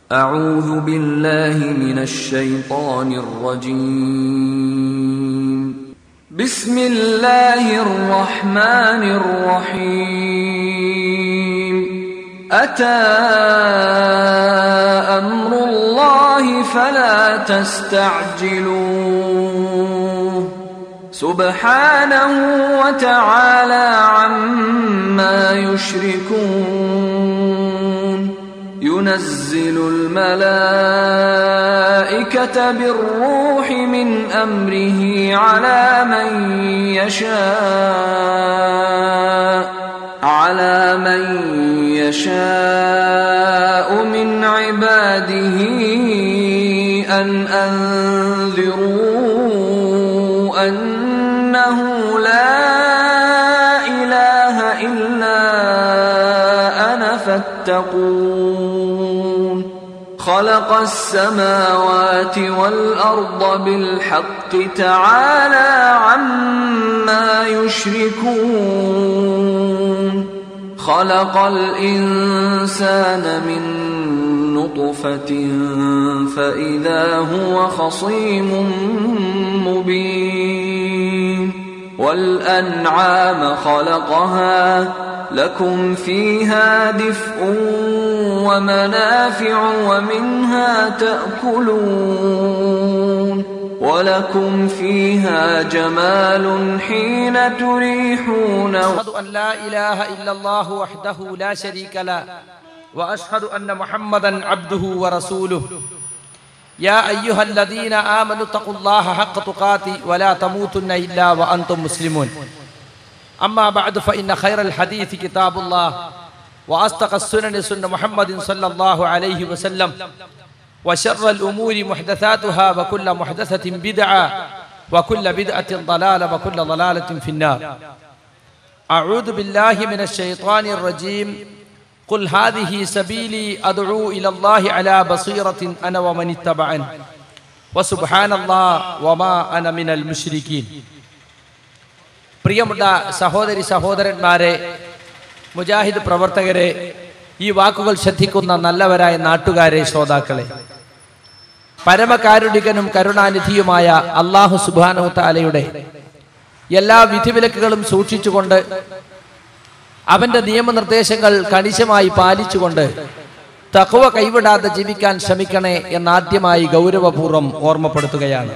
أعوذ بالله من الشيطان الرجيم بسم الله الرحمن الرحيم أتى أمر الله فلا تستعجلوه سبحانه وتعالى عما يشركون ينزل الملائكة بالروح من أمره على من يشاء على من يشاء من عباده أن أنذروا أنه لا إله إلا أنا فاتقون خلق السماوات والأرض بالحق تعالى عما يشركون خلق الإنسان من نطفة فإذا هو خصيم مبين والأنعام خلقها لكم فيها دفء ومنافع ومنها تأكلون ولكم فيها جمال حين تريحون أشهد أن لا إله إلا الله وحده لا شريك له وأشهد أن محمدا عبده ورسوله يا أيها الذين آمنوا اتقوا الله حق تقاته ولا تموتن إلا وأنتم مسلمون أما بعد فإن خير الحديث كتاب الله وأصدق السنن سنة محمد صلى الله عليه وسلم وشر الأمور محدثاتها وكل محدثة بدعة وكل بدعة ضلالة وكل ضلالة في النار أعوذ بالله من الشيطان الرجيم قل هذه سبيلي أدعو إلى الله على بصيرة أنا ومن اتبعني وسبحان الله وما أنا من المشركين പ്രിയമുള്ള സഹോദരി സഹോദരന്മാരെ മുജാഹിദ് പ്രവർത്തകരെ ഈ വാക്കുകൾ ശ്രദ്ധിക്കുന്ന നല്ലവരായ നാട്ടുകാരെ ശ്രോതാക്കളെ പരമകാരുണികനും കരുണാനിധിയുമായ അള്ളാഹു സുബാനു താലയുടെ എല്ലാ വിധിവിലക്കുകളും സൂക്ഷിച്ചുകൊണ്ട് അവന്റെ നിയമനിർദ്ദേശങ്ങൾ കണിശമായി പാലിച്ചുകൊണ്ട് തഖവ കൈവിടാതെ ജീവിക്കാൻ ശ്രമിക്കണേ എന്നാദ്യമായി ഗൗരവപൂർവ്വം ഓർമ്മപ്പെടുത്തുകയാണ്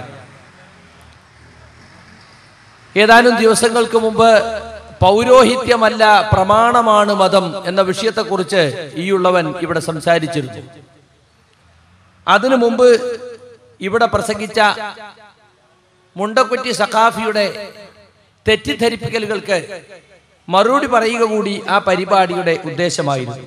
ഏതാനും ദിവസങ്ങൾക്ക് മുമ്പ് പൗരോഹിത്യമല്ല പ്രമാണമാണ് മതം എന്ന വിഷയത്തെക്കുറിച്ച് ഈയുള്ളവൻ ഇവിടെ സംസാരിച്ചിരുന്നു അതിനു മുമ്പ് ഇവിടെ പ്രസംഗിച്ച മുണ്ടക്കുറ്റി സഖാഫിയുടെ തെറ്റിദ്ധരിപ്പിക്കലുകൾക്ക് മറുപടി പറയുക കൂടി ആ പരിപാടിയുടെ ഉദ്ദേശമായിരുന്നു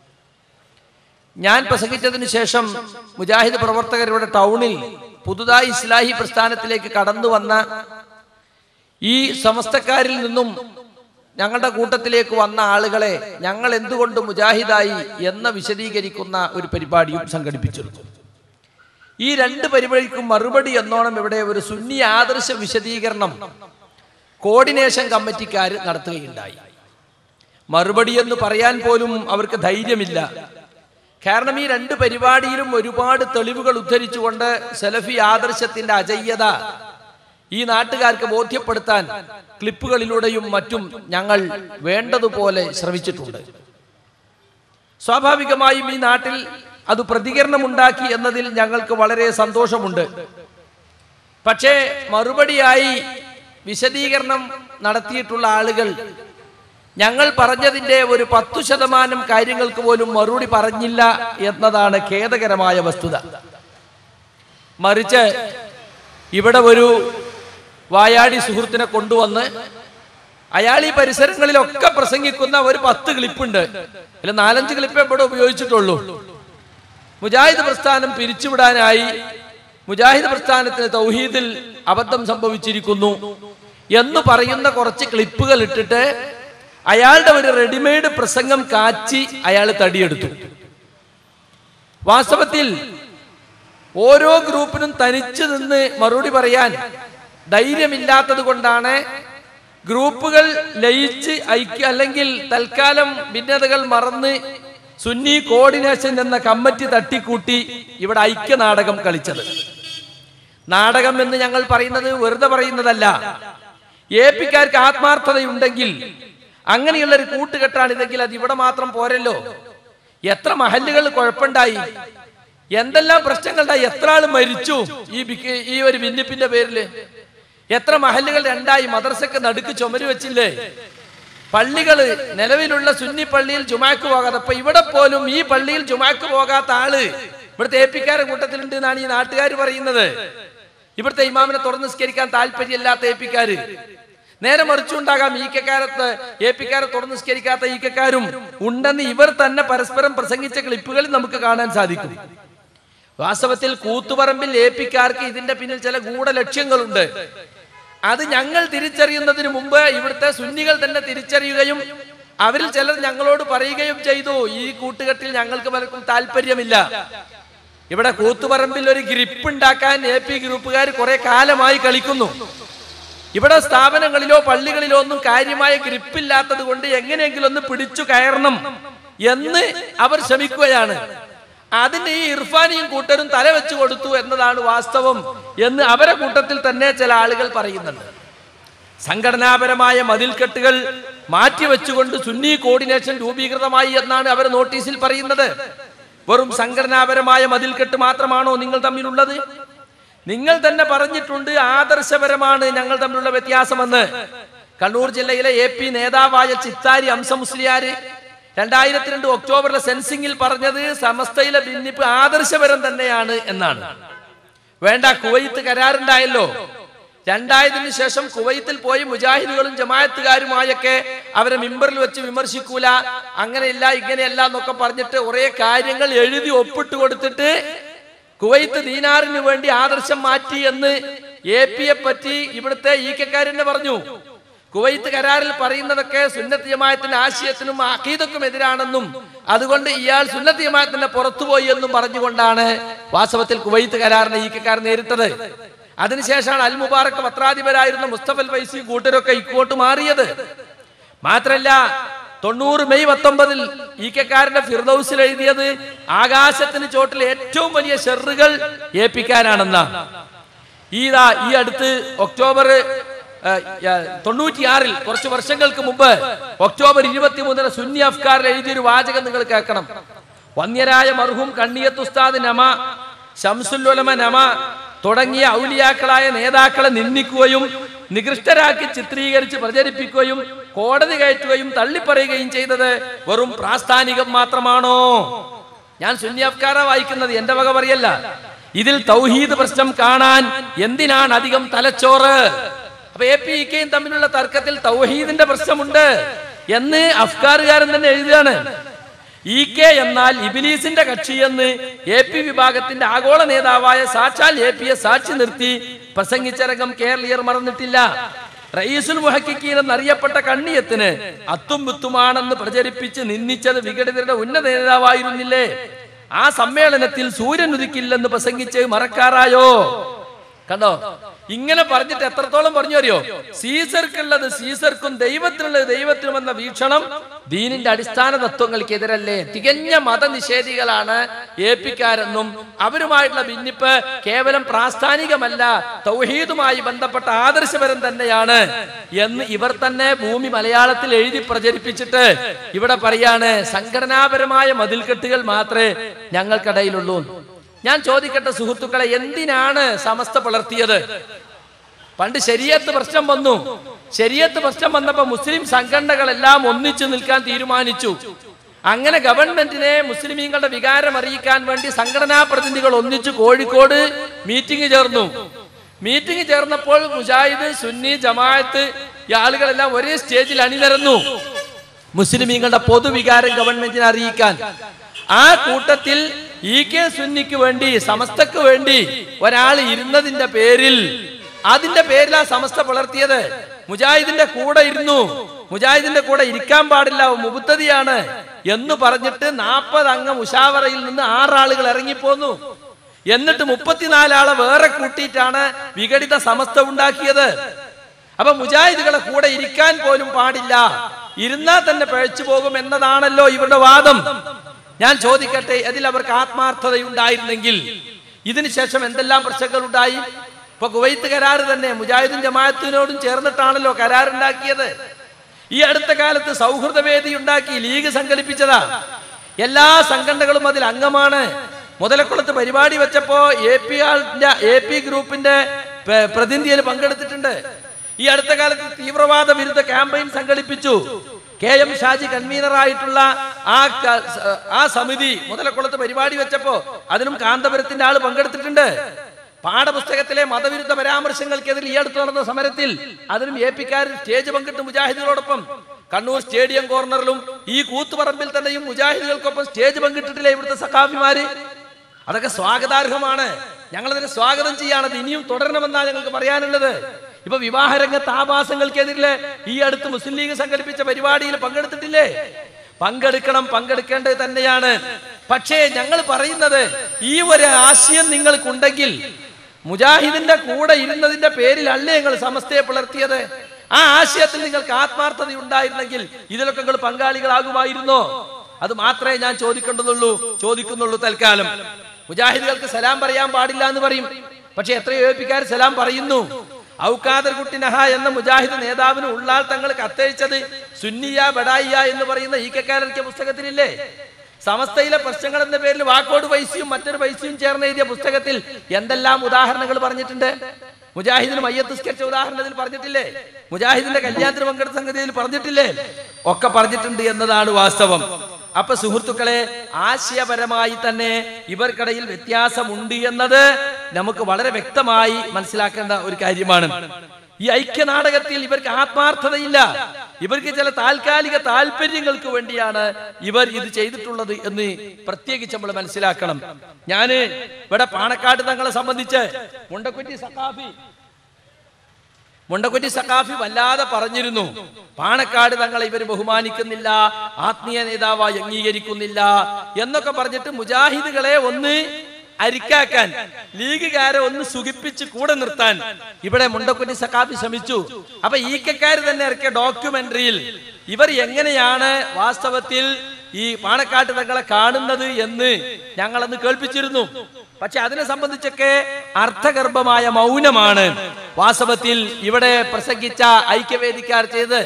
ഞാൻ പ്രസംഗിച്ചതിന് ശേഷം മുജാഹിദ് പ്രവർത്തകരുടെ ടൗണിൽ പുതുതായി ഇസ്ലാഹി പ്രസ്ഥാനത്തിലേക്ക് കടന്നു വന്ന ഈ സമസ്തക്കാരിൽ നിന്നും ഞങ്ങളുടെ കൂട്ടത്തിലേക്ക് വന്ന ആളുകളെ ഞങ്ങൾ എന്തുകൊണ്ട് മുജാഹിദായി എന്ന് വിശദീകരിക്കുന്ന ഒരു പരിപാടിയും സംഘടിപ്പിച്ചിരുന്നു ഈ രണ്ട് പരിപാടിക്കും മറുപടി എന്നോണം ഇവിടെ ഒരു സുന്നി ആദർശ വിശദീകരണം കോർഡിനേഷൻ കമ്മിറ്റിക്കാർ നടത്തുകയുണ്ടായി മറുപടി എന്ന് പറയാൻ പോലും അവർക്ക് ധൈര്യമില്ല കാരണം ഈ രണ്ട് പരിപാടിയിലും ഒരുപാട് തെളിവുകൾ ഉദ്ധരിച്ചുകൊണ്ട് സെലഫി ആദർശത്തിന്റെ അജയ്യത ഈ നാട്ടുകാർക്ക് ബോധ്യപ്പെടുത്താൻ ക്ലിപ്പുകളിലൂടെയും മറ്റും ഞങ്ങൾ വേണ്ടതുപോലെ ശ്രമിച്ചിട്ടുണ്ട് സ്വാഭാവികമായും ഈ നാട്ടിൽ അത് പ്രതികരണമുണ്ടാക്കി എന്നതിൽ ഞങ്ങൾക്ക് വളരെ സന്തോഷമുണ്ട് പക്ഷേ മറുപടിയായി വിശദീകരണം നടത്തിയിട്ടുള്ള ആളുകൾ ഞങ്ങൾ പറഞ്ഞതിന്റെ ഒരു പത്തു ശതമാനം കാര്യങ്ങൾക്ക് പോലും മറുപടി പറഞ്ഞില്ല എന്നതാണ് ഖേദകരമായ വസ്തുത മറിച്ച് ഇവിടെ ഒരു വായാടി സുഹൃത്തിനെ കൊണ്ടുവന്ന് അയാൾ ഈ പരിസരങ്ങളിലൊക്കെ പ്രസംഗിക്കുന്ന ഒരു പത്ത് ക്ലിപ്പുണ്ട് അല്ല നാലഞ്ച് ക്ലിപ്പ് ഇവിടെ ഉപയോഗിച്ചിട്ടുള്ളൂ മുജാഹിദ് പ്രസ്ഥാനം പിരിച്ചുവിടാനായി മുജാഹിദ് പ്രസ്ഥാനത്തിന് തൗഹീദിൽ അബദ്ധം സംഭവിച്ചിരിക്കുന്നു എന്ന് പറയുന്ന കുറച്ച് ക്ലിപ്പുകൾ ഇട്ടിട്ട് അയാളുടെ ഒരു റെഡിമെയ്ഡ് പ്രസംഗം കാച്ചി അയാൾ തടിയെടുത്തു വാസ്തവത്തിൽ ഓരോ ഗ്രൂപ്പിനും തനിച്ചു നിന്ന് മറുപടി പറയാൻ ധൈര്യമില്ലാത്തത് കൊണ്ടാണ് ഗ്രൂപ്പുകൾ ലയിച്ച് ഐക്യ അല്ലെങ്കിൽ തൽക്കാലം ഭിന്നതകൾ മറന്ന് സുന്നി കോർഡിനേഷൻ എന്ന കമ്മിറ്റി തട്ടിക്കൂട്ടി ഇവിടെ ഐക്യനാടകം കളിച്ചത് നാടകം എന്ന് ഞങ്ങൾ പറയുന്നത് വെറുതെ പറയുന്നതല്ല എ പിക്കാർക്ക് ആത്മാർത്ഥതയുണ്ടെങ്കിൽ അങ്ങനെയുള്ള ഒരു കൂട്ടുകെട്ടാണിതെങ്കിൽ അത് ഇവിടെ മാത്രം പോരല്ലോ എത്ര മഹല്ലുകൾ കുഴപ്പമുണ്ടായി എന്തെല്ലാം പ്രശ്നങ്ങളുണ്ടായി എത്ര ആള് മരിച്ചു ഈ ബിക്ക്- ഈ ഒരു ഭിന്നിപ്പിന്റെ പേരില് എത്ര മഹല്ലുകൾ രണ്ടായി മദ്രസക്ക് നടുക്ക് ചുമര് വെച്ചില്ലേ പള്ളികള് നിലവിലുള്ള സുന്നി പള്ളിയിൽ ജുമാക്ക് പോകാതെ അപ്പൊ ഇവിടെ പോലും ഈ പള്ളിയിൽ ജുമാക്ക് പോകാത്ത ആള് ഇവിടുത്തെ ഏപ്പിക്കാരുടെ കൂട്ടത്തിലുണ്ട് എന്നാണ് ഈ നാട്ടുകാർ പറയുന്നത് ഇവിടുത്തെ ഇമാമിനെ തുറന്ന് നിസ്കരിക്കാൻ താല്പര്യമില്ലാത്ത ഏപ്പിക്കാര് നേരെ മറിച്ചുണ്ടാകാം ഈക്കക്കാരത്ത് ഏപ്പിക്കാരെ തുറന്ന് നിസ്കരിക്കാത്ത ഈക്കക്കാരും ഉണ്ടെന്ന് ഇവർ തന്നെ പരസ്പരം പ്രസംഗിച്ച ക്ലിപ്പുകളിൽ നമുക്ക് കാണാൻ സാധിക്കും വാസ്തവത്തിൽ കൂത്തുപറമ്പിൽ ഏപ്പിക്കാർക്ക് ഇതിന്റെ പിന്നിൽ ചില ഗൂഢലക്ഷ്യങ്ങളുണ്ട് അത് ഞങ്ങൾ തിരിച്ചറിയുന്നതിന് മുമ്പ് ഇവിടുത്തെ സുന്നികൾ തന്നെ തിരിച്ചറിയുകയും അവരിൽ ചിലർ ഞങ്ങളോട് പറയുകയും ചെയ്തു ഈ കൂട്ടുകെട്ടിൽ ഞങ്ങൾക്ക് പലർക്കും താല്പര്യമില്ല ഇവിടെ കൂത്തുപറമ്പിൽ ഒരു ഗ്രിപ്പ് ഉണ്ടാക്കാൻ എ പി ഗ്രൂപ്പുകാർ കുറെ കാലമായി കളിക്കുന്നു ഇവിടെ സ്ഥാപനങ്ങളിലോ പള്ളികളിലോ ഒന്നും കാര്യമായ ഗ്രിപ്പില്ലാത്തത് കൊണ്ട് എങ്ങനെയെങ്കിലും ഒന്ന് പിടിച്ചു കയറണം എന്ന് അവർ ശ്രമിക്കുകയാണ് അതിന് ഈ ഇർഫാനിയും കൂട്ടരും തല വെച്ചു കൊടുത്തു എന്നതാണ് വാസ്തവം എന്ന് അവരെ കൂട്ടത്തിൽ തന്നെ ചില ആളുകൾ പറയുന്നുണ്ട് സംഘടനാപരമായ മതിൽക്കെട്ടുകൾ മാറ്റിവെച്ചുകൊണ്ട് സുന്നി കോർഡിനേഷൻ രൂപീകൃതമായി എന്നാണ് അവർ നോട്ടീസിൽ പറയുന്നത് വെറും സംഘടനാപരമായ മതിൽക്കെട്ട് മാത്രമാണോ നിങ്ങൾ തമ്മിലുള്ളത് നിങ്ങൾ തന്നെ പറഞ്ഞിട്ടുണ്ട് ആദർശപരമാണ് ഞങ്ങൾ തമ്മിലുള്ള വ്യത്യാസമെന്ന് കണ്ണൂർ ജില്ലയിലെ എ പി നേതാവായ ചിത്താരി അംസ മുസ്ലിയാര് രണ്ടായിരത്തി രണ്ട് ഒക്ടോബറിലെ സെൻസിംഗിൽ പറഞ്ഞത് സമസ്തയിലെ ഭിന്നിപ്പ് ആദർശപരം തന്നെയാണ് എന്നാണ് വേണ്ട കുവൈത്ത് കരാറുണ്ടായല്ലോ രണ്ടായതിനു ശേഷം കുവൈത്തിൽ പോയി മുജാഹിദുകളും ജമായത്തുകാരുമായൊക്കെ അവരെ മിമ്പറിൽ വെച്ച് വിമർശിക്കൂല അങ്ങനെയില്ല ഇങ്ങനെയല്ല എന്നൊക്കെ പറഞ്ഞിട്ട് കുറെ കാര്യങ്ങൾ എഴുതി ഒപ്പിട്ട് കൊടുത്തിട്ട് കുവൈത്ത് ദീനാറിന് വേണ്ടി ആദർശം മാറ്റി എന്ന് എ പിയെ പറ്റി ഇവിടുത്തെ ഈ കെക്കാരനെ പറഞ്ഞു കുവൈത്ത് കരാറിൽ പറയുന്നതൊക്കെ സുന്നത്ത് ജമായത്തിന്റെ ആശയത്തിനും അഖീദക്കും എതിരാണെന്നും അതുകൊണ്ട് ഇയാൾ സുന്നത്ത് ജമായത്തിന്റെ പുറത്തുപോയി എന്നും പറഞ്ഞുകൊണ്ടാണ് വാസ്തവത്തിൽ കുവൈത്ത് കരാറിനെ ഈ കെക്കാരൻ നേരിട്ടത് അതിനുശേഷമാണ് അൽ മുബാറക്ക് പത്രാധിപരായിരുന്ന മുസ്തഫൽ ഫൈസി കൂട്ടരൊക്കെ ഇക്കോട്ട് മാറിയത് മാത്രല്ല തൊണ്ണൂറ് മെയ് പത്തൊമ്പതിൽ ഈ കെക്കാരന്റെ ഫിർദൌസിൽ എഴുതിയത് ആകാശത്തിന് ചോട്ടിൽ ഏറ്റവും വലിയ ഷെറുകൾ ഏൽപ്പിക്കാനാണെന്ന ഈതാ ഈ അടുത്ത് ഒക്ടോബർ തൊണ്ണൂറ്റിയാറിൽ കുറച്ച് വർഷങ്ങൾക്ക് മുമ്പ് ഒക്ടോബർ ഇരുപത്തി മൂന്നിന് സുന്നി അഫ്കാറിൽ എഴുതിയൊരു വാചകം നിങ്ങൾ കേൾക്കണം വന്യരായ മർഹൂം കണ്ണിയത്ത് ഉസ്താദ് നമ ഷംസുല്ലുലമ നമ തുടങ്ങിയ ഔലിയാക്കളായ നേതാക്കളെ നിന്ദിക്കുകയും നികൃഷ്ടരാക്കി ചിത്രീകരിച്ച് പ്രചരിപ്പിക്കുകയും കോടതി കയറ്റുകയും തള്ളിപ്പറയുകയും ചെയ്തത് വെറും പ്രാസ്ഥാനികം മാത്രമാണോ ഞാൻ സുന്നി അഫ്കാര വായിക്കുന്നത് എന്റെ വക പറയല്ല ഇതിൽ തൗഹീദ് പ്രശ്നം കാണാൻ എന്തിനാണ് അധികം തലച്ചോറ് അപ്പൊ എ പി ഇക്കയും തമ്മിലുള്ള തർക്കത്തിൽ തൗഹീദിന്റെ പ്രശ്നമുണ്ട് എന്ന് അഫ്ഗാറുകാരൻ തന്നെ എഴുതുകയാണ് ഇ കെ എന്നാൽ ഇബിലീസിന്റെ കക്ഷിയെന്ന് എ പി വിഭാഗത്തിന്റെ ആഗോള നേതാവായ സാക്ഷാൽ എ പിയെ സാക്ഷി നിർത്തി പ്രസംഗിച്ചരംഗം കേരളീയർ മറന്നിട്ടില്ല റയീസുൽ മുഹക്കിക്കീൻ എന്നറിയപ്പെട്ട കണ്ണിയത്തിന് അത്തും വിത്തുമാണെന്ന് പ്രചരിപ്പിച്ച് നിന്ദിച്ചത് വിഘടിതരുടെ ഉന്നത നേതാവായിരുന്നില്ലേ ആ സമ്മേളനത്തിൽ സൂര്യൻ ഉദിക്കില്ലെന്ന് പ്രസംഗിച്ച് മറക്കാറായോ കണ്ടോ ഇങ്ങനെ പറഞ്ഞിട്ട് എത്രത്തോളം പറഞ്ഞു അറിയോ സീസർക്കുള്ളത് സീസർക്കും ദൈവത്തിനുള്ളത് ദൈവത്തിനും എന്ന വീക്ഷണം ദീനിന്റെ അടിസ്ഥാന തത്വങ്ങൾക്കെതിരല്ലേ തികഞ്ഞ മതനിഷേധികളാണ് ഏപ്പിക്കാരെന്നും അവരുമായിട്ടുള്ള ഭിന്നിപ്പ് കേവലം പ്രാസ്ഥാനികമല്ല തൗഹീദുമായി ബന്ധപ്പെട്ട ആദർശപരം തന്നെയാണ് എന്ന് ഇവർ തന്നെ ഭൂമി മലയാളത്തിൽ എഴുതി പ്രചരിപ്പിച്ചിട്ട് ഇവിടെ പറയാണ് സംഘടനാപരമായ മതിൽക്കെട്ടുകൾ മാത്രമേ ഞങ്ങൾക്കിടയിലുള്ളൂ ഞാൻ ചോദിക്കട്ടെ സുഹൃത്തുക്കളെ എന്തിനാണ് സമസ്ത പുലർത്തിയത് പണ്ട് ശരീരത്ത് പ്രശ്നം വന്നു ശരീരത്ത് പ്രശ്നം വന്നപ്പോ മുസ്ലിം സംഘടനകളെല്ലാം ഒന്നിച്ചു നിൽക്കാൻ തീരുമാനിച്ചു അങ്ങനെ ഗവൺമെന്റിനെ മുസ്ലിമീങ്ങളുടെ വികാരം അറിയിക്കാൻ വേണ്ടി സംഘടനാ പ്രതിനിധികൾ ഒന്നിച്ചു കോഴിക്കോട് മീറ്റിംഗ് ചേർന്നു മീറ്റിംഗ് ചേർന്നപ്പോൾ മുജാഹിദ് സുന്നി ജമാഅത്ത് ഈ ആളുകളെല്ലാം ഒരേ സ്റ്റേജിൽ അണിനിരന്നു മുസ്ലിമീങ്ങളുടെ പൊതുവികാരം ഗവൺമെന്റിനെ അറിയിക്കാൻ ആ കൂട്ടത്തിൽ ഇ കെ സുന്നിക്ക് വേണ്ടി സമസ്തക്ക് വേണ്ടി ഒരാൾ ഇരുന്നതിന്റെ പേരിൽ അതിന്റെ പേരിലാ സമസ്ത പുലർത്തിയത് മുജാഹിദിന്റെ കൂടെ ഇരുന്നു മുജാഹിദിന്റെ കൂടെ ഇരിക്കാൻ പാടില്ല മുബുദ്ധതിയാണ് എന്ന് പറഞ്ഞിട്ട് നാൽപ്പത് അംഗം ഉഷാവറയിൽ നിന്ന് ആറാളുകൾ ഇറങ്ങിപ്പോന്നു എന്നിട്ട് മുപ്പത്തിനാലാളെ വേറെ കൂട്ടിയിട്ടാണ് വിഘടിത സമസ്ത ഉണ്ടാക്കിയത് അപ്പൊ മുജാഹിദുകളെ കൂടെ ഇരിക്കാൻ പോലും പാടില്ല ഇരുന്നാൽ തന്നെ പഴച്ചു പോകും എന്നതാണല്ലോ ഇവരുടെ വാദം ഞാൻ ചോദിക്കട്ടെ അതിൽ അവർക്ക് ആത്മാർത്ഥതയുണ്ടായിരുന്നെങ്കിൽ ഇതിന് ശേഷം എന്തെല്ലാം പ്രശ്നങ്ങൾ ഉണ്ടായി ഇപ്പൊ കുവൈത്ത് കരാർ തന്നെ മുജാഹിദും ജമാഅത്തിനോടും ചേർന്നിട്ടാണല്ലോ കരാറുണ്ടാക്കിയത് ഈ അടുത്ത കാലത്ത് സൗഹൃദവേദി ഉണ്ടാക്കി ലീഗ് സംഘടിപ്പിച്ചതാ എല്ലാ സംഘടനകളും അതിൽ അംഗമാണ് മുതലക്കുളത്ത് പരിപാടി വെച്ചപ്പോ എ പി എ പി ഗ്രൂപ്പിന്റെ പ- പ്രതിനിധിയിൽ പങ്കെടുത്തിട്ടുണ്ട് ഈ അടുത്ത കാലത്ത് തീവ്രവാദ വിരുദ്ധ ക്യാമ്പയിൻ സംഘടിപ്പിച്ചു കെ എം ഷാജി കൺവീനറായിട്ടുള്ള ആ ക- സ- ആ സമിതി മുതലക്കുളത്ത് പരിപാടി വെച്ചപ്പോ അതിനും കാന്തപുരത്തിന്റെ ആള് പങ്കെടുത്തിട്ടുണ്ട് പാഠപുസ്തകത്തിലെ മതവിരുദ്ധ പരാമർശങ്ങൾക്കെതിരെ ഈ അടുത്ത് നടന്ന സമരത്തിൽ അതിനും എ പിക്കാർ സ്റ്റേജ് പങ്കിട്ട് മുജാഹിദുകളോടൊപ്പം കണ്ണൂർ സ്റ്റേഡിയം കോർണറിലും ഈ കൂത്തുപറമ്പിൽ തന്നെയും മുജാഹിദുകൾക്കൊപ്പം സ്റ്റേജ് പങ്കിട്ടിട്ടില്ലേ ഇവിടുത്തെ സഖാഫിമാര് അതൊക്കെ സ്വാഗതാർഹമാണ് ഞങ്ങൾ അതിനെ സ്വാഗതം ചെയ്യാണത് ഇനിയും തുടരണമെന്നാണ് ഞങ്ങൾക്ക് പറയാനുള്ളത് ഇപ്പൊ വിവാഹരംഗത്ത് ആഭാസങ്ങൾക്കെതിരെ ഈ അടുത്ത് മുസ്ലിം ലീഗ് സംഘടിപ്പിച്ച പരിപാടിയിൽ പങ്കെടുത്തിട്ടില്ലേ പങ്കെടുക്കണം പങ്കെടുക്കേണ്ടത് തന്നെയാണ് പക്ഷേ ഞങ്ങൾ പറയുന്നത് ഈ ഒരു ആശയം നിങ്ങൾക്കുണ്ടെങ്കിൽ മുജാഹിദിന്റെ കൂടെ ഇരുന്നതിന്റെ പേരിലല്ലേ നിങ്ങൾ സമസ്തയെ പുലർത്തിയത് ആ ആശയത്തിൽ നിങ്ങൾക്ക് ആത്മാർത്ഥത ഉണ്ടായിരുന്നെങ്കിൽ ഇതിലൊക്കെ നിങ്ങൾ പങ്കാളികളാകുമായിരുന്നോ അത് മാത്രമേ ഞാൻ ചോദിക്കേണ്ടതുള്ളൂ ചോദിക്കുന്നുള്ളൂ തൽക്കാലം മുജാഹിദുകൾക്ക് സലാം പറയാൻ പാടില്ല എന്ന് പറയും പക്ഷെ എത്രയോ ഏൽപ്പിക്കാർ സലാം പറയുന്നു ഔക്കാദർ കുട്ടി നഹ എന്ന മുജാഹിദ് നേതാവിന് ഉള്ളാൾ തങ്ങൾ കത്തയച്ചത് സുന്നിയ ബഡായിയ എന്ന് പറയുന്ന ഈ കെക്കാരൊക്കെ പുസ്തകത്തിലില്ലേ സമസ്തയിലെ പ്രശ്നങ്ങൾ എന്ന പേരിൽ വാക്കോട് പൈസയും മറ്റൊരു പൈസയും ചേർന്ന് എഴുതിയ പുസ്തകത്തിൽ എന്തെല്ലാം ഉദാഹരണങ്ങൾ പറഞ്ഞിട്ടുണ്ട് മുജാഹിദിന് മയ്യത്ത് സ്കെച്ച ഉദാഹരണത്തിൽ പറഞ്ഞിട്ടില്ലേ മുജാഹിദിന്റെ കല്യാണത്തിന് പങ്കെടുത്ത സംഗതിയിൽ പറഞ്ഞിട്ടില്ലേ ഒക്കെ പറഞ്ഞിട്ടുണ്ട് എന്നതാണ് വാസ്തവം അപ്പൊ സുഹൃത്തുക്കളെ ആശയപരമായി തന്നെ ഇവർക്കിടയിൽ വ്യത്യാസമുണ്ട് എന്നത് നമുക്ക് വളരെ വ്യക്തമായി മനസ്സിലാക്കേണ്ട ഒരു കാര്യമാണ് ഈ ഐക്യനാടകത്തിൽ ഇവർക്ക് ആത്മാർത്ഥതയില്ല ഇവർക്ക് ചില താൽക്കാലിക താല്പര്യങ്ങൾക്ക് വേണ്ടിയാണ് ഇവർ ഇത് ചെയ്തിട്ടുള്ളത് എന്ന് പ്രത്യേകിച്ച് നമ്മൾ മനസ്സിലാക്കണം ഞാന് ഇവിടെ പാണക്കാട് തങ്ങളെ സംബന്ധിച്ച് മുണ്ടക്കുറ്റി സഖാഫി മുണ്ടക്കുറ്റി സഖാഫി വല്ലാതെ പറഞ്ഞിരുന്നു പാണക്കാട് തങ്ങളെ ഇവർ ബഹുമാനിക്കുന്നില്ല ആത്മീയ നേതാവായി അംഗീകരിക്കുന്നില്ല എന്നൊക്കെ പറഞ്ഞിട്ട് മുജാഹിദുകളെ ഒന്ന് അരിക്കാക്കാൻ ലീഗുകാരെ ഒന്ന് സുഖിപ്പിച്ച് കൂടെ നിർത്താൻ ഇവിടെ മുണ്ടക്കുറ്റി സഖാഫി ശ്രമിച്ചു അപ്പൊ ഈ കക്കാര് തന്നെ ഇറക്കിയ ഡോക്യുമെന്ററിയിൽ ഇവർ എങ്ങനെയാണ് വാസ്തവത്തിൽ ഈ പാണക്കാട്ട് തങ്ങളെ കാണുന്നത് എന്ന് ഞങ്ങളന്ന് കേൾപ്പിച്ചിരുന്നു പക്ഷെ അതിനെ സംബന്ധിച്ചൊക്കെ അർത്ഥഗർഭമായ മൗനമാണ് വാസ്തവത്തിൽ ഇവിടെ പ്രസംഗിച്ച ഐക്യവേദിക്കാർ ചെയ്ത്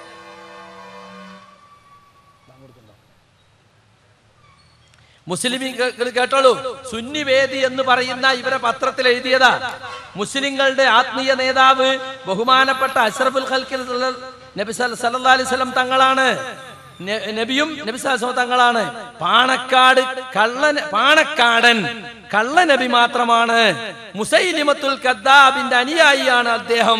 മുസ്ലിം കേട്ടോളൂ സുന്നി വേദി എന്ന് പറയുന്ന ഇവരെ പത്രത്തിൽ എഴുതിയതാ മുസ്ലിങ്ങളുടെ ആത്മീയ നേതാവ് ബഹുമാനപ്പെട്ട അഷ്റഫുൽ ഖൽക്കിൽ നബി സല്ലല്ലാഹു അലൈഹി വസല്ലം തങ്ങളാണ് ന- നബിയും നബി സല്ലല്ലാഹു അലൈഹി വസല്ലം തങ്ങളാണ് പാണക്കാട് കള്ളൻ പാണക്കാടൻ കള്ള നബി മാത്രമാണ് മുസൈലിമത്തുൽ കദ്ദാബിന്റെ അനുയായിയാണ് അദ്ദേഹം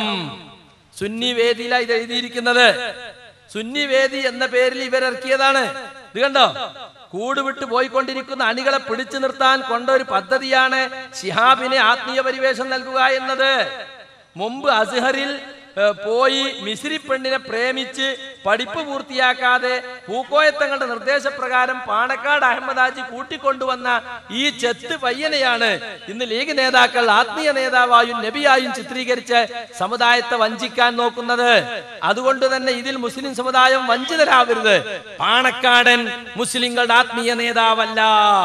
സുന്നി വേദിയിലാണ് ഇത് എഴുതിയിരിക്കുന്നത് സുന്നി വേദി എന്ന പേരിൽ ഇവരിറക്കിയതാണ് ഇത് കണ്ടോ കൂട് വിട്ട് പോയിക്കൊണ്ടിരിക്കുന്ന അണികളെ പിടിച്ചു നിർത്താൻ കൊണ്ട ഒരു പദ്ധതിയാണ് ശിഹാബിനെ ആത്മീയ പരിവേഷം നൽകുക എന്നത് മുമ്പ് അസ്ഹറിൽ ഏ, പോയി മിശ്രി പെണ്ണിനെ പ്രേമിച്ച് പഠിപ്പ് പൂർത്തിയാക്കാതെ പൂക്കോയത്തങ്ങളുടെ നിർദ്ദേശപ്രകാരം പാണക്കാട് അഹമ്മദാജി കൂട്ടിക്കൊണ്ടുവന്ന ഈ ചെത്ത് പയ്യനെയാണ് ഇന്ന് ലീഗ് നേതാക്കൾ ആത്മീയ നേതാവായും നബിയായും ചിത്രീകരിച്ച് സമുദായത്തെ വഞ്ചിക്കാൻ നോക്കുന്നത് അതുകൊണ്ട് തന്നെ ഇതിൽ മുസ്ലിം സമുദായം വഞ്ചിതരാവരുത് പാണക്കാടൻ മുസ്ലിങ്ങളുടെ ആത്മീയ നേതാവല്ല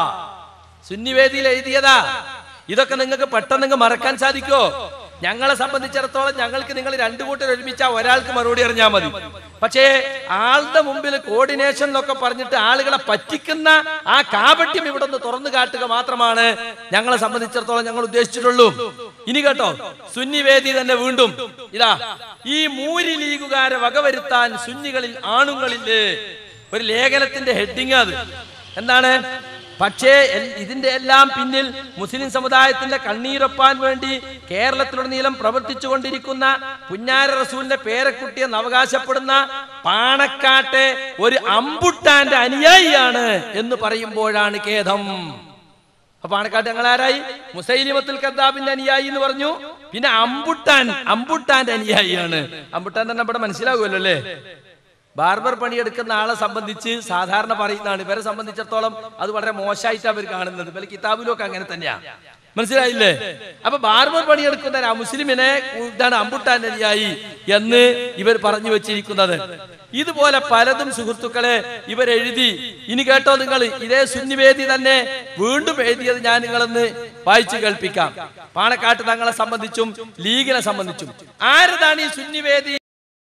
സുന്നിവേദിയിൽ എഴുതിയതാ ഇതൊക്കെ നിങ്ങൾക്ക് പെട്ടെന്ന് അങ്ങ് മറക്കാൻ സാധിക്കോ ഞങ്ങളെ സംബന്ധിച്ചിടത്തോളം ഞങ്ങൾക്ക് നിങ്ങൾ രണ്ടു കൂട്ടർ ഒരുമിച്ച ഒരാൾക്ക് മറുപടി അറിഞ്ഞാൽ മതി പക്ഷേ ആളുടെ മുമ്പിൽ കോർഡിനേഷൻ എന്നൊക്കെ പറഞ്ഞിട്ട് ആളുകളെ പറ്റിക്കുന്ന ആ കാപട്യം ഇവിടെ ഒന്ന് തുറന്നു കാട്ടുക മാത്രമാണ് ഞങ്ങളെ സംബന്ധിച്ചിടത്തോളം ഞങ്ങൾ ഉദ്ദേശിച്ചിട്ടുള്ളൂ ഇനി കേട്ടോ സുന്നി വേദി തന്നെ വീണ്ടും ഇതാ ഈ മൂരി ലീഗുകാരെ വകവരുത്താൻ സുന്നികളിൽ ആണുങ്ങളില്ലേ ഒരു ലേഖനത്തിന്റെ ഹെഡിങ് അത് എന്താണ് പക്ഷേ എൽ- ഇതിന്റെ എല്ലാം പിന്നിൽ മുസ്ലിം സമുദായത്തിന്റെ കണ്ണീരൊപ്പാൻ വേണ്ടി കേരളത്തിലുടനീളം പ്രവർത്തിച്ചുകൊണ്ടിരിക്കുന്ന പുന്നാര റസൂലിന്റെ പേരക്കുട്ടിയെന്ന് അവകാശപ്പെടുന്ന പാണക്കാട്ടെ ഒരു അമ്പുട്ടാന്റെ അനുയായിയാണ് എന്ന് പറയുമ്പോഴാണ് ഖേദം അപ്പൊ പാണക്കാട്ട് ഞങ്ങൾ ആരായി മുസൈലിമത്തുൽ കദ്ദാബിന്റെ അനുയായി എന്ന് പറഞ്ഞു പിന്നെ അമ്പുട്ടാൻ അമ്പുട്ടാന്റെ അനുയായിയാണ് അമ്പുട്ടാൻ തന്നെ ഇവിടെ മനസ്സിലാകുമല്ലോ അല്ലേ ബാർബർ പണിയെടുക്കുന്ന ആളെ സംബന്ധിച്ച് സാധാരണ പറയുന്നതാണ് ഇവരെ സംബന്ധിച്ചിടത്തോളം അത് വളരെ മോശമായിട്ട് അവർ കാണുന്നത് ഇവർ കിതാബിലും ഒക്കെ അങ്ങനെ തന്നെയാ മനസ്സിലായില്ലേ അപ്പൊ ബാർബർ പണിയെടുക്കുന്ന ആ മുസ്ലിമിനെ ഇതാണ് അമ്പുട്ടാൻ അനുയായി എന്ന് ഇവർ പറഞ്ഞു വെച്ചിരിക്കുന്നത് ഇതുപോലെ പലതും സുഹൃത്തുക്കളെ ഇവരെഴുതി ഇനി കേട്ടോ നിങ്ങൾ ഇതേ സുന്നിവേദി തന്നെ വീണ്ടും എഴുതിയത് ഞാൻ നിങ്ങളൊന്ന് വായിച്ചു കേൾപ്പിക്കാം പാണക്കാട്ട് തങ്ങളെ സംബന്ധിച്ചും ലീഗിനെ സംബന്ധിച്ചും ആരതാണ് ഈ സുന്നിവേദി